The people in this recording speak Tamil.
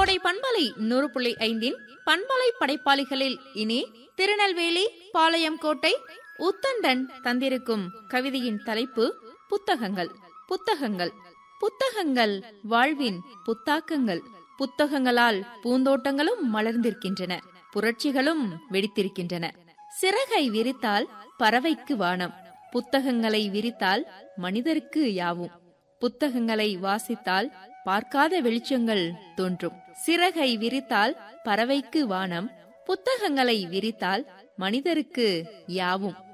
கோடை பண்பலை நூறு புள்ளி ஐந்தின் பண்பலை படைப்பாளிகளில் இனி திருநெல்வேலி பாளையம் கோட்டை உத்தண்டன் தந்திருக்கும் கவிதையின் தலைப்பு புத்தகங்கள் புத்தகங்கள் புத்தகங்கள் வாழ்வின் புத்தாக்கங்கள் புத்தகங்களால் பூந்தோட்டங்களும் மலர்ந்திருக்கின்றன புரட்சிகளும் வெடித்திருக்கின்றன சிறகை விரித்தால் பறவைக்கு வானம் புத்தகங்களை விரித்தால் மனிதருக்கு யாவும் புத்தகங்களை வாசித்தால் பார்க்காத வெளிச்சங்கள் தோன்றும் சிறகை விரித்தால் பறவைக்கு வானம் புத்தகங்களை விரித்தால் மனிதருக்கு யாவும்